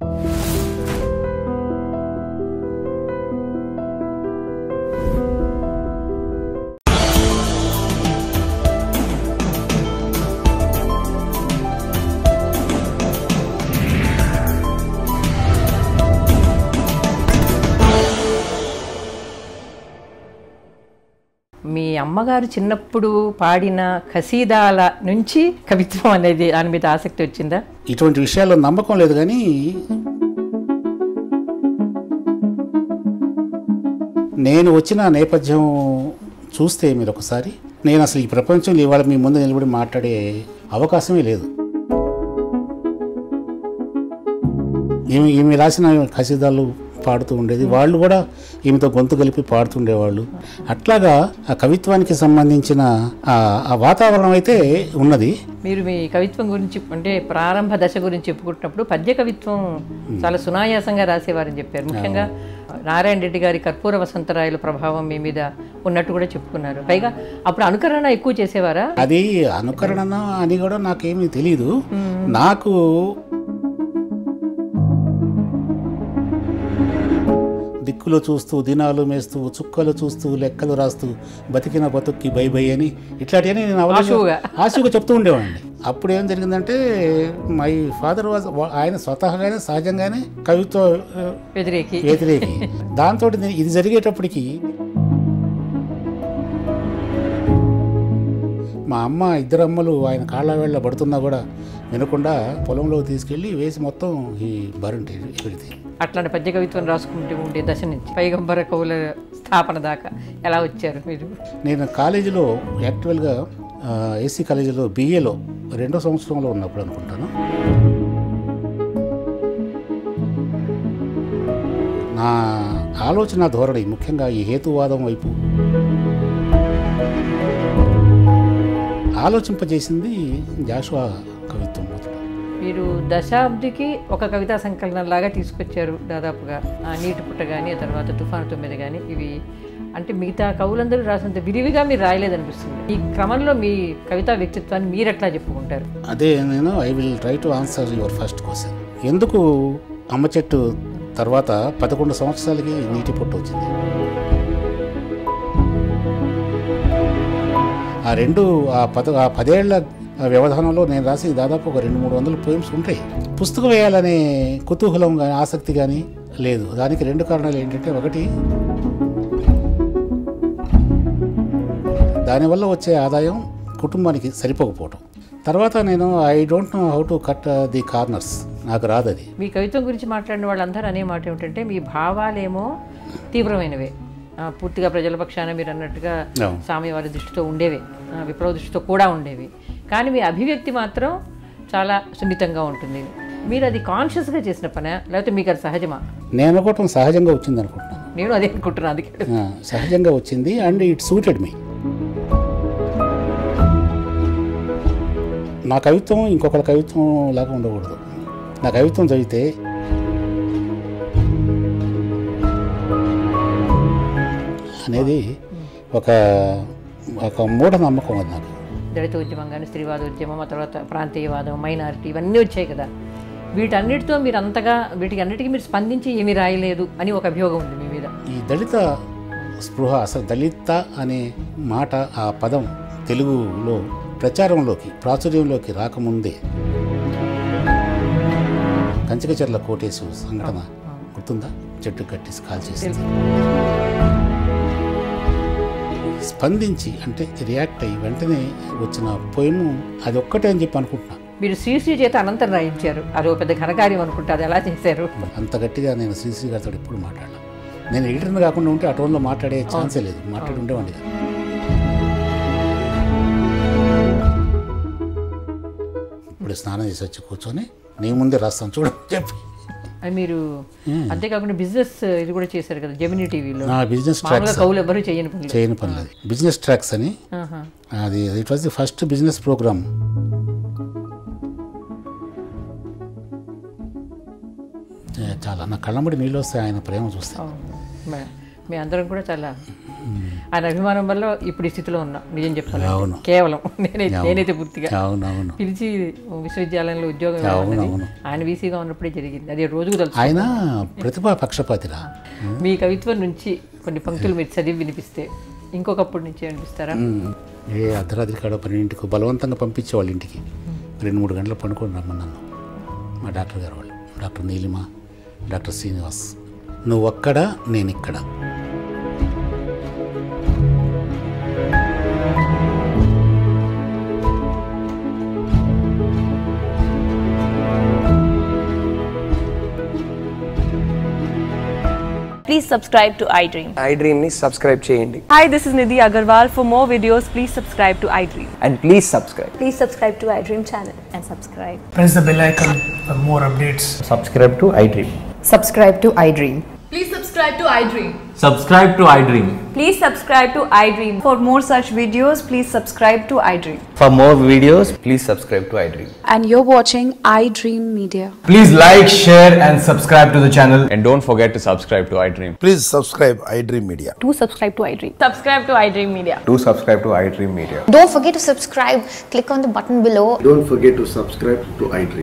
మీ అమ్మగారు చిన్నప్పుడు పాడిన ఖసీదాల నుంచి కవిత్వం అనేది దాని మీద ఆసక్తి వచ్చిందా ఇటువంటి విషయాల్లో నమ్మకం లేదు కానీ నేను వచ్చిన నేపథ్యం చూస్తే మీరు ఒకసారి నేను అసలు ఈ ప్రపంచంలో ఇవాళ మీ ముందు నిలబడి మాట్లాడే అవకాశమే లేదు ఈమె ఈమె రాసిన ఖసీదాలు పాడుతూ ఉండేది వాళ్ళు కూడా ఈమెతో గొంతు కలిపి పాడుతుండేవాళ్ళు అట్లాగా ఆ కవిత్వానికి సంబంధించిన ఆ ఆ వాతావరణం అయితే ఉన్నది మీరు మీ కవిత్వం గురించి అంటే ప్రారంభ దశ గురించి చెప్పుకుంటున్నప్పుడు పద్య కవిత్వం చాలా సునాయాసంగా రాసేవారని చెప్పారు ముఖ్యంగా నారాయణ రెడ్డి గారి కర్పూర వసంతరాయల ప్రభావం మీ మీద ఉన్నట్టు కూడా చెప్పుకున్నారు పైగా అప్పుడు అనుకరణ ఎక్కువ చేసేవారా అది అనుకరణ అని కూడా నాకేమీ తెలియదు నాకు దిక్కులు చూస్తూ దినాలు మేస్తూ చుక్కలు చూస్తూ లెక్కలు రాస్తూ బతికిన బతుక్కి బై బై అని ఇట్లాంటివన్నీ నేను అవలేదు ఆశువుగా. ఆశువుగా చెప్తూ ఉండేవాడిని అప్పుడు ఏం జరిగిందంటే మై ఫాదర్ వాజ్ ఆయన స్వతహాగానే సహజంగానే కవిత్వ ఆ, వ్యతిరేకి వ్యతిరేకి దాంతో ఇది జరిగేటప్పటికి మా అమ్మ ఇద్దరు అమ్మలు ఆయన కాళ్ళ వేళ్ళ పడుతున్నా కూడా వినకుండా పొలంలో తీసుకెళ్ళి వేసి మొత్తం ఈ బరుంటే పెడితే అట్లాంటి పద్య కవిత్వం రాసుకుంటూ ఉండే దశ నుంచి పైగంబర కవుల స్థాపన దాకా ఎలా వచ్చారు మీరు నేను కాలేజీలో యాక్చువల్గా ఏసీ కాలేజీలో బీఏలో రెండో సంవత్సరంలో ఉన్నప్పుడు అనుకుంటాను నా ఆలోచన ధోరణి ముఖ్యంగా ఈ హేతువాదం వైపు ఆలోచింపజేసింది జాషువా కవిత్వం మొదట మీరు దశాబ్దికి ఒక కవితా సంకలనం లాగా తీసుకొచ్చారు దాదాపుగా ఆ నీటి పుట్ట కానీ ఆ తర్వాత తుఫాను తొమ్మిది కానీ ఇవి అంటే మిగతా కవులందరూ రాసినంత విరివిగా మీరు రాయలేదనిపిస్తుంది ఈ క్రమంలో మీ కవితా వ్యక్తిత్వాన్ని మీరు ఎట్లా చెప్పుకుంటారు అదే నేను I will try to answer your first question ఎందుకు అమ్మ చెట్టు తర్వాత పదకొండు సంవత్సరాలకి నీటి పొట్టు వచ్చింది ఆ రెండు ఆ పద ఆ పదేళ్ల వ్యవధానంలో నేను రాసి దాదాపు ఒక రెండు మూడు వందల పోయిమ్స్ ఉంటాయి పుస్తకం వేయాలనే కుతూహలం కానీ ఆసక్తి కానీ లేదు దానికి రెండు కారణాలు ఏంటంటే ఒకటి దానివల్ల వచ్చే ఆదాయం కుటుంబానికి సరిపోకపోవటం తర్వాత నేను I don't know how to cut the corners నాకు రాదు అది మీ కవిత్వం గురించి మాట్లాడిన వాళ్ళందరూ అనే మాట ఏమిటంటే మీ భావాలేమో తీవ్రమైనవే ఆ, పూర్తిగా ప్రజల పక్షాన మీరు అన్నట్టుగా అవును. సామ్యవాద దృష్టితో ఉండేవి ఆ, విప్లవ దృష్టితో కూడా ఉండేవి కానీ మీ అభివ్యక్తి మాత్రం చాలా సున్నితంగా ఉంటుంది మీరు అది కాన్షియస్గా చేసిన పనా లేకపోతే మీకు అది సహజమా నేను అనుకోవటం సహజంగా వచ్చింది అనుకుంటున్నాను నేను అదే అనుకుంటున్నాను అందుకే ఆ, సహజంగా వచ్చింది అండ్ ఇట్ సూటెడ్ మీ నా కవిత్వం ఇంకొకరి కవిత్వం లాగా ఉండకూడదు నా కవిత్వం చదివితే అనేది ఒక ఒక మూఢ నమ్మకం అది నాకు దళిత ఉద్యమం కానీ స్త్రీవాద ఉద్యమం ఆ తర్వాత ప్రాంతీయవాదం మైనారిటీ ఇవన్నీ వచ్చాయి కదా వీటన్నిటితో మీరు అంతగా వీటికి అన్నిటికీ మీరు స్పందించి ఏమీ రాయలేదు అని ఒక అభియోగం ఉంది మీ మీద ఈ దళిత స్పృహ అసలు దళిత అనే మాట ఆ పదం తెలుగులో ప్రచారంలోకి ప్రాచుర్యంలోకి రాకముందే కంచికచర్ల కోటేశు సంఘటన గుర్తుందా చెట్టు కట్టేసి కాల్ చేసింది స్పందించి అంటే రియాక్ట్ అయ్యి వెంటనే వచ్చిన పోయిము అది ఒక్కటే అని చెప్పి అనుకుంటున్నా మీరు శ్రీశ్రీ చేత అనంతం రాయించారు అదో పెద్ద ఘనకార్యం అనుకుంటే అది ఎలా చేశారు అంత గట్టిగా నేను శ్రీశ్రీ గారితో ఎప్పుడు మాట్లాడలా నేను ఎడిటర్ని కాకుండా ఉంటే ఆ టోన్లో మాట్లాడే ఛాన్సే లేదు మాట్లాడి ఉండేవాడిని కాదు ఇప్పుడు స్నానం చేసి వచ్చి కూర్చొని నీ ముందే రాస్తాను చూడు చెప్పి అది మీరు అంతేకాకుండా బిజినెస్ ఇది కూడా చేశారు కదా జెమినీ టీవీలో నా బిజినెస్ మామూలుగా ట్రాక్స్ కవులు ఎవరు చేయని పనులు చేయని పని లేదు బిజినెస్ ట్రాక్స్ అని ఆహా. అది it was the first business program చాలా నా కళ్ళంబడి నీళ్ళు వస్తాయి ఆయన ప్రేమ చూస్తే అవును. మే- మీ అందరం కూడా చాలా ఆయన అభిమానం వల్ల ఇప్పుడు ఈ స్థితిలో ఉన్నా నిజం చెప్పాలి అవును. కేవలం నేనైతే నేనైతే పూర్తిగా అవునవును పిలిచి విశ్వవిద్యాలయంలో ఉద్యోగం అవును, ఇవ్వాలన్నది అవును. ఆయన వీసీగా ఉన్నప్పుడే జరిగింది అది రోజుకు తెలుసు ఆయన ప్రతిభా పక్షపాతిరా మీ కవిత్వం నుంచి కొన్ని పంక్తులు మీరు చదివి వినిపిస్తే ఇంకొకప్పటి నుంచి అనిపిస్తారా ఉమ్. ఏ అర్ధరాత్రి కాడ పన్నెండింటికి బలవంతంగా పంపించేవాళ్ళు ఇంటికి రెండు మూడు గంటలు పనుకొని రమ్మని నన్ను మా డాక్టర్ గారు వాళ్ళు డాక్టర్ నీలిమ డాక్టర్ శ్రీనివాస్ నువ్వు అక్కడ నేను ఇక్కడ Please subscribe to iDream. ఐ డ్రీమ్ని సబ్స్క్రైబ్ చేయండి Hi, this is Nidhi Agarwal. For more videos, please subscribe to iDream. And please subscribe Please subscribe to iDream channel and subscribe. press the bell icon for more updates. subscribe to iDream. subscribe to iDream. Please subscribe to iDream. Subscribe to iDream. Please subscribe to iDream. For more such videos, please subscribe to iDream. For more videos, please subscribe to iDream And you're watching iDream Media. Please like, share, and subscribe to the channel. And don't forget to subscribe to iDream. Please subscribe iDream Media. Do subscribe to iDream. Subscribe to iDream Media. Do subscribe to iDream Media. Don't forget to subscribe. Click on the button below Don't forget to subscribe to iDream.